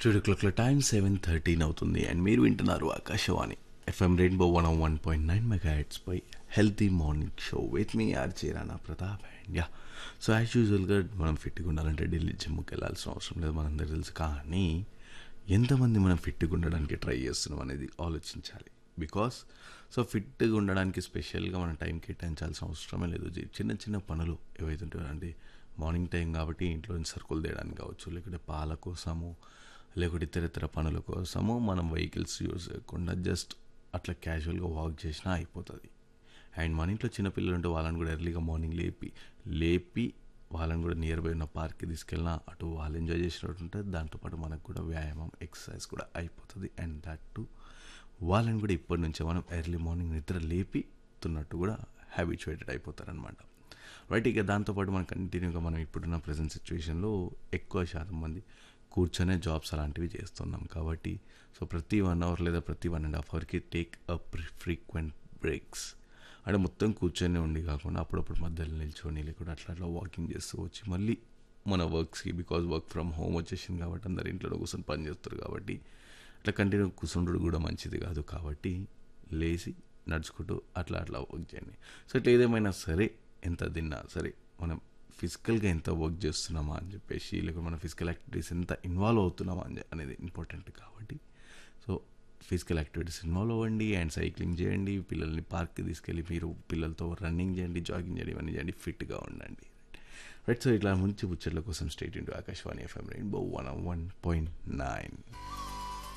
studio క్లాక్లో time seven thirteen అవుతుంది and మీరు వింటున్నారు Akashvani FM rainbow one one point nine mega hertz పై healthy morning show with me R చేరానా Pratap and yeah so as యూజువల్గా మనం ఫిట్గా ఉండాలంటే ఢిల్లీ జిమ్కి వెళ్ళాల్సిన అవసరం లేదు మనందరూ తెలుసు కానీ ఎంతమంది మనం ఫిట్గా ఉండడానికి ట్రై చేస్తున్నాం అనేది ఆలోచించాలి బికాస్ సో ఫిట్గా ఉండడానికి స్పెషల్గా మనం టైం కేటాయించాల్సిన అవసరమే లేదు జీ- చిన్న చిన్న పనులు ఏవైతే ఉంటాయో అంటే మార్నింగ్ టైం కాబట్టి ఇంట్లో నుంచి సరుకులు తేయడానికి కావచ్చు లేకుంటే పాల కోసము లేకుంటే ఇతర ఇతర పనుల కోసము మనం వెహికల్స్ యూజ్ చేయకుండా జస్ట్ అట్లా క్యాజువల్గా వాక్ చేసినా అయిపోతుంది అండ్ మన ఇంట్లో చిన్నపిల్లలు ఉంటే వాళ్ళని కూడా ఎర్లీగా మార్నింగ్ లేపి లేపి వాళ్ళని కూడా నియర్ బై ఉన్న పార్క్కి తీసుకెళ్ళినా అటు వాళ్ళు ఎంజాయ్ చేసినట్టు ఉంటుంది దాంతోపాటు మనకు కూడా వ్యాయామం ఎక్సర్సైజ్ కూడా అయిపోతుంది అండ్ దట్ టు వాళ్ళని కూడా ఇప్పటి నుంచే మనం ఎర్లీ మార్నింగ్ నిద్ర లేపి తున్నట్టు కూడా హ్యాబిచువేటెడ్ అయిపోతారనమాట రైట్ ఇక దాంతోపాటు మనం కంటిన్యూగా మనం ఇప్పుడున్న ప్రజెంట్ సిచ్యువేషన్లో ఎక్కువ శాతం మంది కూర్చొనే జాబ్స్ అలాంటివి చేస్తున్నాం కాబట్టి సో ప్రతి వన్ అవర్ లేదా ప్రతి వన్ అండ్ హాఫ్ అవర్కి టేక్ అ ఫ్రీక్వెంట్ బ్రేక్స్ అంటే మొత్తం కూర్చొని ఉండి కాకుండా అప్పుడప్పుడు మధ్యలో నిల్చొని లేకుండా అట్లా అట్లా వాకింగ్ చేస్తూ వచ్చి మళ్ళీ మన వర్క్స్కి బికాజ్ వర్క్ ఫ్రమ్ హోమ్ వచ్చేసింది కాబట్టి అందరు ఇంట్లో కూర్చొని పని చేస్తారు కాబట్టి అట్లా కంటిన్యూ కూర్చుండడు కూడా మంచిది కాదు కాబట్టి లేచి నడుచుకుంటూ అట్లా అట్లా వర్క్ చేయండి సో ఇట్లా ఏదేమైనా సరే ఎంత తిన్నా సరే మనం ఫిజికల్గా ఎంత వర్క్ చేస్తున్నామా అని చెప్పేసి లేకపోతే మన ఫిజికల్ యాక్టివిటీస్ ఎంత ఇన్వాల్వ్ అవుతున్నామా అని అనేది ఇంపార్టెంట్ కాబట్టి సో ఫిజికల్ యాక్టివిటీస్ ఇన్వాల్వ్ అవ్వండి అండ్ సైక్లింగ్ చేయండి పిల్లల్ని పార్క్కి తీసుకెళ్ళి మీరు పిల్లలతో రన్నింగ్ చేయండి జాగింగ్ చేయండి ఇవన్నీ చేయండి ఫిట్గా ఉండండి రైట్ సో ఇట్లా మంచి ముచ్చట్ల కోసం state into Akashvani FM rainbow one one point nine